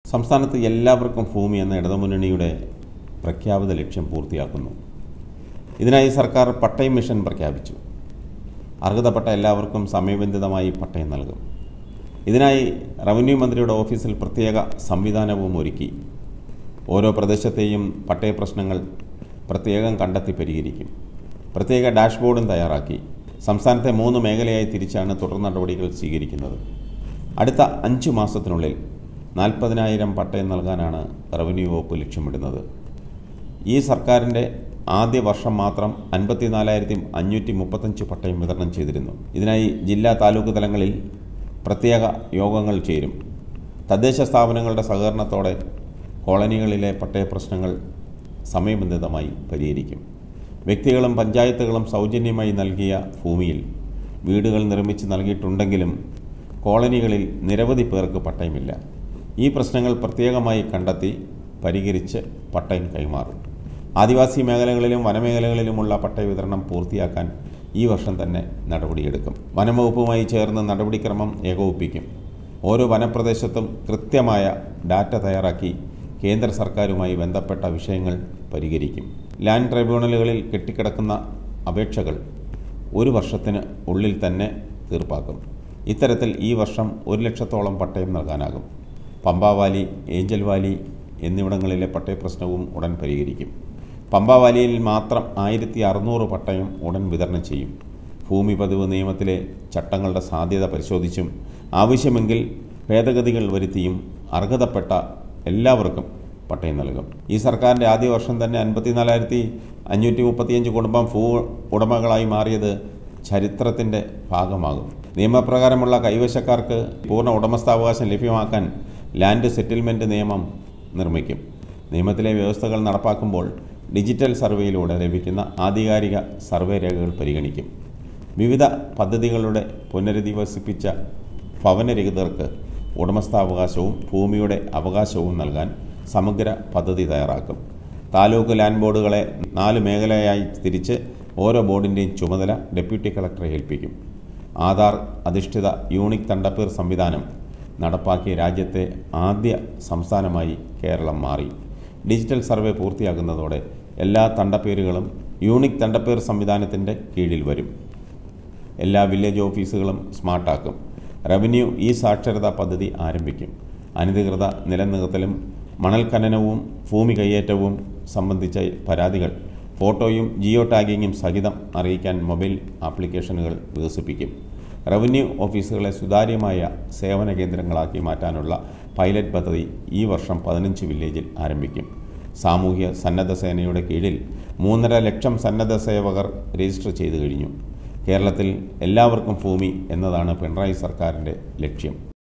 സംസ്ഥാനത്ത് എല്ലാവർക്കും ഭൂമി എന്ന ഇടതുമുന്നണിയുടെ പ്രഖ്യാപിത ലക്ഷ്യം പൂർത്തിയാക്കുന്നു ഇതിനായി സർക്കാർ പട്ടയം മിഷൻ പ്രഖ്യാപിച്ചു അർഹതപ്പെട്ട എല്ലാവർക്കും സമയബന്ധിതമായി പട്ടയം നൽകും ഇതിനായി റവന്യൂ മന്ത്രിയുടെ ഓഫീസിൽ പ്രത്യേക സംവിധാനവും ഒരുക്കി ഓരോ പ്രദേശത്തെയും പട്ടയ പ്രശ്നങ്ങൾ പ്രത്യേകം കണ്ടെത്തി പരിഹരിക്കും പ്രത്യേക ഡാഷ്ബോർഡും തയ്യാറാക്കി സംസ്ഥാനത്തെ മൂന്ന് മേഖലയായി തിരിച്ചാണ് തുടർ നടപടികൾ സ്വീകരിക്കുന്നത് അടുത്ത അഞ്ച് മാസത്തിനുള്ളിൽ നാൽപ്പതിനായിരം പട്ടയം നൽകാനാണ് റവന്യൂ വകുപ്പ് ലക്ഷ്യമിടുന്നത് ഈ സർക്കാരിൻ്റെ ആദ്യ വർഷം മാത്രം അൻപത്തിനാലായിരത്തി അഞ്ഞൂറ്റി മുപ്പത്തഞ്ച് പട്ടയം വിതരണം ചെയ്തിരുന്നു ഇതിനായി ജില്ലാ താലൂക്ക് തലങ്ങളിൽ പ്രത്യേക യോഗങ്ങൾ ചേരും തദ്ദേശ സ്ഥാപനങ്ങളുടെ സഹകരണത്തോടെ കോളനികളിലെ പട്ടയ പ്രശ്നങ്ങൾ സമയബന്ധിതമായി പരിഹരിക്കും വ്യക്തികളും പഞ്ചായത്തുകളും സൗജന്യമായി നൽകിയ ഭൂമിയിൽ വീടുകൾ നിർമ്മിച്ച് നൽകിയിട്ടുണ്ടെങ്കിലും കോളനികളിൽ നിരവധി പേർക്ക് പട്ടയമില്ല ഈ പ്രശ്നങ്ങൾ പ്രത്യേകമായി കണ്ടെത്തി പരിഹരിച്ച് പട്ടയം കൈമാറും ആദിവാസി മേഖലകളിലും വനമേഖലകളിലുമുള്ള പട്ടയ വിതരണം പൂർത്തിയാക്കാൻ ഈ വർഷം തന്നെ നടപടിയെടുക്കും വനംവകുപ്പുമായി ചേർന്ന് നടപടിക്രമം ഏകോപിപ്പിക്കും ഓരോ വനപ്രദേശത്തും കൃത്യമായ ഡാറ്റ തയ്യാറാക്കി കേന്ദ്ര സർക്കാരുമായി ബന്ധപ്പെട്ട വിഷയങ്ങൾ പരിഹരിക്കും ലാൻഡ് ട്രൈബ്യൂണലുകളിൽ കെട്ടിക്കിടക്കുന്ന അപേക്ഷകൾ ഒരു വർഷത്തിന് ഉള്ളിൽ തന്നെ തീർപ്പാക്കും ഇത്തരത്തിൽ ഈ വർഷം ഒരു ലക്ഷത്തോളം പട്ടയം നൽകാനാകും പമ്പാവാലി ഏഞ്ചൽ വാലി എന്നിവിടങ്ങളിലെ പട്ടയ പ്രശ്നവും ഉടൻ പരിഹരിക്കും പമ്പാവാലിയിൽ മാത്രം ആയിരത്തി അറുന്നൂറ് പട്ടയം ഉടൻ വിതരണം ചെയ്യും ഭൂമി പതിവ് നിയമത്തിലെ ചട്ടങ്ങളുടെ സാധ്യത പരിശോധിച്ചും ആവശ്യമെങ്കിൽ ഭേദഗതികൾ വരുത്തിയും അർഹതപ്പെട്ട എല്ലാവർക്കും പട്ടയം നൽകും ഈ സർക്കാരിൻ്റെ ആദ്യ വർഷം തന്നെ അൻപത്തിനാലായിരത്തി അഞ്ഞൂറ്റി മുപ്പത്തിയഞ്ച് കുടുംബം ഭൂ ഉടമകളായി മാറിയത് ചരിത്രത്തിൻ്റെ ഭാഗമാകും നിയമപ്രകാരമുള്ള കൈവശക്കാർക്ക് പൂർണ്ണ ഉടമസ്ഥാവകാശം ലഭ്യമാക്കാൻ ലാൻഡ് സെറ്റിൽമെൻറ്റ് നിയമം നിർമ്മിക്കും നിയമത്തിലെ വ്യവസ്ഥകൾ നടപ്പാക്കുമ്പോൾ ഡിജിറ്റൽ സർവേയിലൂടെ ലഭിക്കുന്ന ആധികാരിക സർവേ രേഖകൾ പരിഗണിക്കും വിവിധ പദ്ധതികളുടെ പുനരധിവസിപ്പിച്ച ഭവനരഹിതർക്ക് ഉടമസ്ഥാവകാശവും ഭൂമിയുടെ അവകാശവും നൽകാൻ സമഗ്ര പദ്ധതി തയ്യാറാക്കും താലൂക്ക് ലാൻഡ് ബോർഡുകളെ നാല് മേഖലയായി തിരിച്ച് ഓരോ ബോർഡിൻ്റെയും ചുമതല ഡെപ്യൂട്ടി കളക്ടറെ ഏൽപ്പിക്കും ആധാർ അധിഷ്ഠിത യൂണിക് തണ്ടപ്പേർ സംവിധാനം നടപ്പാക്കിയ രാജ്യത്തെ ആദ്യ സംസ്ഥാനമായി കേരളം മാറി ഡിജിറ്റൽ സർവേ പൂർത്തിയാക്കുന്നതോടെ എല്ലാ തണ്ടപ്പേരുകളും യൂണിക് തണ്ടപ്പേർ സംവിധാനത്തിൻ്റെ കീഴിൽ വരും എല്ലാ വില്ലേജ് ഓഫീസുകളും സ്മാർട്ടാക്കും റവന്യൂ ഈ സാക്ഷരതാ പദ്ധതി ആരംഭിക്കും അനധികൃത നിലനിർത്തലും മണൽ ഖനനവും ഭൂമി കയ്യേറ്റവും സംബന്ധിച്ച പരാതികൾ ഫോട്ടോയും ജിയോ ടാഗിങ്ങും സഹിതം അറിയിക്കാൻ മൊബൈൽ ആപ്ലിക്കേഷനുകൾ വികസിപ്പിക്കും റവന്യൂ ഓഫീസുകളെ സുതാര്യമായ സേവന കേന്ദ്രങ്ങളാക്കി മാറ്റാനുള്ള പൈലറ്റ് പദ്ധതി ഈ വർഷം പതിനഞ്ച് വില്ലേജിൽ ആരംഭിക്കും സാമൂഹ്യ സന്നദ്ധ സേനയുടെ കീഴിൽ മൂന്നര ലക്ഷം സന്നദ്ധ സേവകർ രജിസ്റ്റർ ചെയ്തു കഴിഞ്ഞു കേരളത്തിൽ എല്ലാവർക്കും ഭൂമി എന്നതാണ് പിണറായി സർക്കാരിൻ്റെ ലക്ഷ്യം